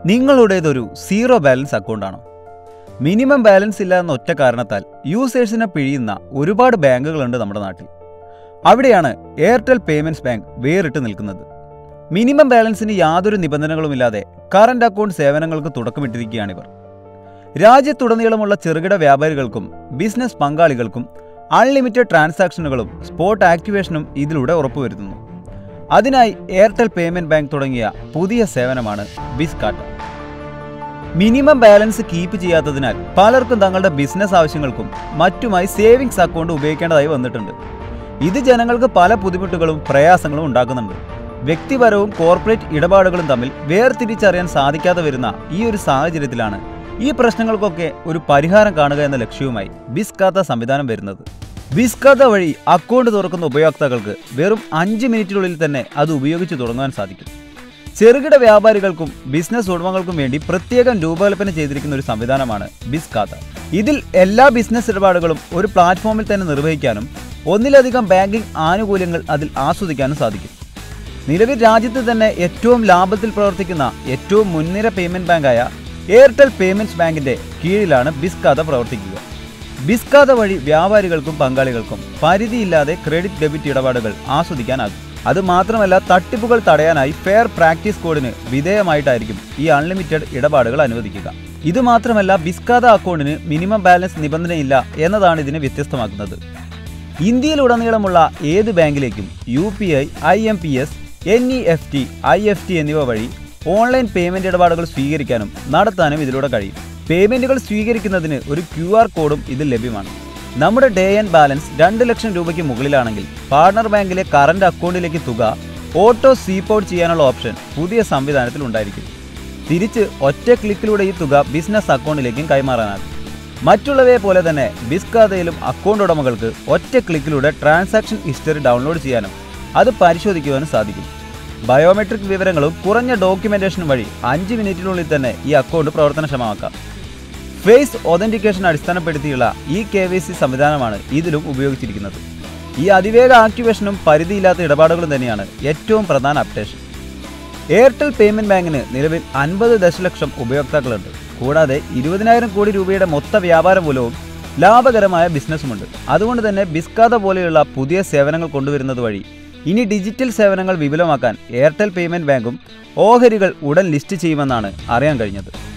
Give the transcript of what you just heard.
നിങ്ങളുടേതൊരു zero balance അക്കൗണ്ടാണോ minimum balance ഇല്ല എന്ന ഒറ്റ കാരണത്താൽ യൂസേഴ്സിനെ പിഴിയുന്ന ഒരുപാട് ബാങ്കുകളുണ്ട് നമ്മുടെ നാട്ടിൽ അവിടെയാണ് എയർടെൽ പേയ്മെന്റ്സ് ബാങ്ക് വേറിട്ട് നിൽക്കുന്നത് മിനിമം ബാലൻസിന് യാതൊരു നിബന്ധനകളുമില്ലാതെ കറന്റ് അക്കൗണ്ട് സേവനങ്ങൾക്ക് തുടക്കമിട്ടിരിക്കുകയാണിവർ രാജ്യത്തുടനീളമുള്ള ചെറുകിട വ്യാപാരികൾക്കും ബിസിനസ് പങ്കാളികൾക്കും അൺലിമിറ്റഡ് ട്രാൻസാക്ഷനുകളും സ്പോട്ട് ആക്ടിവേഷനും ഇതിലൂടെ ഉറപ്പുവരുത്തുന്നു അതിനായി എയർടെൽ പേയ്മെന്റ് ബാങ്ക് തുടങ്ങിയ പുതിയ സേവനമാണ് ബിസ്കാട്ട് മിനിമം ബാലൻസ് കീപ്പ് ചെയ്യാത്തതിനാൽ പലർക്കും തങ്ങളുടെ ബിസിനസ് ആവശ്യങ്ങൾക്കും മറ്റുമായി സേവിങ്സ് അക്കൗണ്ട് ഉപയോഗിക്കേണ്ടതായി വന്നിട്ടുണ്ട് ഇത് ജനങ്ങൾക്ക് പല ബുദ്ധിമുട്ടുകളും പ്രയാസങ്ങളും ഉണ്ടാക്കുന്നുണ്ട് വ്യക്തിപരവും കോർപ്പറേറ്റ് ഇടപാടുകളും തമ്മിൽ വേർതിരിച്ചറിയാൻ സാധിക്കാതെ വരുന്ന ഈ ഒരു സാഹചര്യത്തിലാണ് ഈ പ്രശ്നങ്ങൾക്കൊക്കെ ഒരു പരിഹാരം കാണുക എന്ന ലക്ഷ്യവുമായി ബിസ്കാത്ത സംവിധാനം വരുന്നത് ബിസ്കാത്ത വഴി അക്കൗണ്ട് തുറക്കുന്ന ഉപയോക്താക്കൾക്ക് വെറും അഞ്ച് മിനിറ്റിനുള്ളിൽ തന്നെ അത് ഉപയോഗിച്ച് തുടങ്ങാൻ സാധിക്കും ചെറുകിട വ്യാപാരികൾക്കും ബിസിനസ് ഉടമകൾക്കും വേണ്ടി പ്രത്യേകം രൂപകൽപ്പന ചെയ്തിരിക്കുന്ന ഒരു സംവിധാനമാണ് ബിസ്കാത്ത ഇതിൽ എല്ലാ ബിസിനസ് ഇടപാടുകളും ഒരു പ്ലാറ്റ്ഫോമിൽ തന്നെ നിർവഹിക്കാനും ഒന്നിലധികം ബാങ്കിംഗ് ആനുകൂല്യങ്ങൾ അതിൽ ആസ്വദിക്കാനും സാധിക്കും നിലവിൽ രാജ്യത്ത് തന്നെ ഏറ്റവും ലാഭത്തിൽ പ്രവർത്തിക്കുന്ന ഏറ്റവും മുൻനിര പേയ്മെന്റ് ബാങ്കായ എയർടെൽ പേയ്മെന്റ്സ് ബാങ്കിന്റെ കീഴിലാണ് ബിസ്കാത പ്രവർത്തിക്കുക ബിസ്കാത വഴി വ്യാപാരികൾക്കും പങ്കാളികൾക്കും പരിധിയില്ലാതെ ക്രെഡിറ്റ് ഡെബിറ്റ് ഇടപാടുകൾ ആസ്വദിക്കാനാകും അത് മാത്രമല്ല തട്ടിപ്പുകൾ തടയാനായി ഫെയർ പ്രാക്ടീസ് കോഡിന് വിധേയമായിട്ടായിരിക്കും ഈ അൺലിമിറ്റഡ് ഇടപാടുകൾ അനുവദിക്കുക ഇത് മാത്രമല്ല ബിസ്കാത അക്കൗണ്ടിന് മിനിമം ബാലൻസ് നിബന്ധനയില്ല എന്നതാണ് ഇതിനെ വ്യത്യസ്തമാക്കുന്നത് ഇന്ത്യയിലുടനീളമുള്ള ഏത് ബാങ്കിലേക്കും U P I I M P S N E F T I F T എന്നിവ വഴി ഓൺലൈൻ പേയ്മെന്റ് ഇടപാടുകൾ സ്വീകരിക്കാനും നടത്താനും ഇതിലൂടെ കഴിയും പേയ്മെന്റുകൾ സ്വീകരിക്കുന്നതിന് ഒരു ക്യു ആർ കോഡും ഇതിൽ ലഭ്യമാണ് നമ്മുടെ ഡേ ആൻഡ് ബാലൻസ് രണ്ട് ലക്ഷം രൂപയ്ക്ക് മുകളിലാണെങ്കിൽ പാർട്ണർ ബാങ്കിലെ കറന്റ് അക്കൗണ്ടിലേക്ക് തുക ഓട്ടോ സ്വീപ്പ് ഔട്ട് ചെയ്യാനുള്ള ഓപ്ഷൻ പുതിയ സംവിധാനത്തിൽ ഉണ്ടായിരിക്കും തിരിച്ച് ഒറ്റ ക്ലിക്കിലൂടെ ഈ തുക ബിസിനസ് അക്കൗണ്ടിലേക്കും കൈമാറാനാകും മറ്റുള്ളവയെ പോലെ തന്നെ ബിസ്കാതയിലും അക്കൗണ്ട് ഉടമകൾക്ക് ഒറ്റ ക്ലിക്കിലൂടെ ട്രാൻസാക്ഷൻ ഹിസ്റ്ററി ഡൗൺലോഡ് ചെയ്യാനും അത് പരിശോധിക്കുവാനും സാധിക്കും ബയോമെട്രിക് വിവരങ്ങളും കുറഞ്ഞ ഡോക്യുമെന്റേഷനും വഴി അഞ്ച് മിനിറ്റിനുള്ളിൽ തന്നെ ഈ അക്കൗണ്ട് പ്രവർത്തനക്ഷമമാക്കാം ഫേസ് ഒതന്റിക്കേഷൻ അടിസ്ഥാനപ്പെടുത്തിയുള്ള ഈ കെ വി സി സംവിധാനമാണ് ഇതിലും ഉപയോഗിച്ചിരിക്കുന്നത് ഈ അതിവേഗ ആക്ടിവേഷനും പരിധിയില്ലാത്ത ഇടപാടുകളും തന്നെയാണ് ഏറ്റവും പ്രധാന അപ്ഡേഷൻ എയർടെൽ പേയ്മെന്റ് ബാങ്കിന് നിലവിൽ അൻപത് ദശലക്ഷം ഉപയോക്താക്കളുണ്ട് കൂടാതെ ഇരുപതിനായിരം കോടി രൂപയുടെ മൊത്ത വ്യാപാര മൂലവും ലാഭകരമായ ബിസിനസ്സുമുണ്ട് അതുകൊണ്ട് തന്നെ ബിസ്കാത പോലെയുള്ള പുതിയ സേവനങ്ങൾ കൊണ്ടുവരുന്നത് വഴി ഇനി ഡിജിറ്റൽ സേവനങ്ങൾ വിപുലമാക്കാൻ എയർടെൽ പേയ്മെന്റ് ബാങ്കും ഓഹരികൾ ഉടൻ ലിസ്റ്റ് ചെയ്യുമെന്നാണ് അറിയാൻ കഴിഞ്ഞത്